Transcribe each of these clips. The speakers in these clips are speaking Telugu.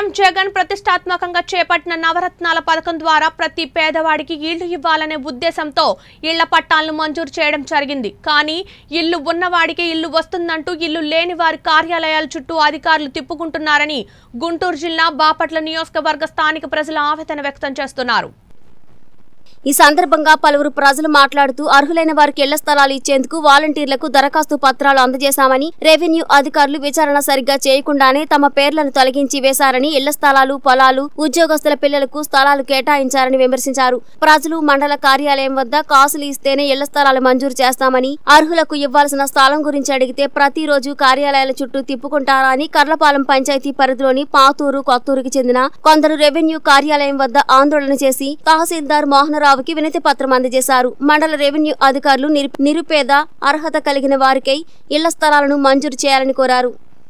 సీఎం జగన్ ప్రతిష్టాత్మకంగా చేపట్టిన నవరత్నాల పథకం ద్వారా ప్రతి పేదవాడికి ఇల్లు ఇవ్వాలనే ఉద్దేశంతో ఇళ్ల పట్టాలను మంజూరు చేయడం జరిగింది కానీ ఇల్లు ఉన్నవాడికి ఇల్లు వస్తుందంటూ ఇల్లు లేని వారి కార్యాలయాల చుట్టూ అధికారులు తిప్పుకుంటున్నారని గుంటూరు జిల్లా బాపట్ల నియోజకవర్గ స్థానిక ప్రజలు ఆవేదన వ్యక్తం చేస్తున్నారు ఈ సందర్భంగా పలువురు ప్రజలు మాట్లాడుతూ అర్హులైన వారికి ఇళ్ల స్థలాలు ఇచ్చేందుకు వాలంటీర్లకు దరఖాస్తు పత్రాలు అందజేశామని రెవెన్యూ అధికారులు విచారణ సరిగ్గా చేయకుండానే తమ పేర్లను తొలగించి వేశారని ఇళ్ల స్థలాలు పొలాలు ఉద్యోగస్తుల పిల్లలకు స్థలాలు కేటాయించారని విమర్శించారు ప్రజలు మండల కార్యాలయం వద్ద కాసులు ఇస్తేనే ఇళ్ల స్థలాలు మంజూరు చేస్తామని అర్హులకు ఇవ్వాల్సిన స్థలం గురించి అడిగితే ప్రతిరోజు కార్యాలయాల చుట్టూ తిప్పుకుంటారని కర్లపాలెం పంచాయతీ పరిధిలోని పాతూరు కొత్తూరుకి చెందిన కొందరు రెవెన్యూ కార్యాలయం వద్ద ఆందోళన చేసి తహసీల్దార్ మోహనరావుకి వినతి పత్రం అందజేశారు మండల రెవెన్యూ అధికారులు నిరు- నిరుపేద అర్హత కలిగిన వారికై ఇళ్ల స్థలాలను మంజూరు చేయాలని కోరారు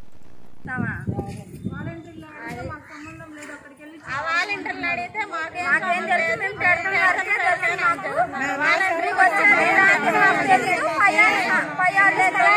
ఆ వాలంటీర్లు అడిగితే మాకేం తెలుసు మేము పెడుతున్నారని వాలంటీర్ వచ్చి పై ఆరు పై ఆరు లేదు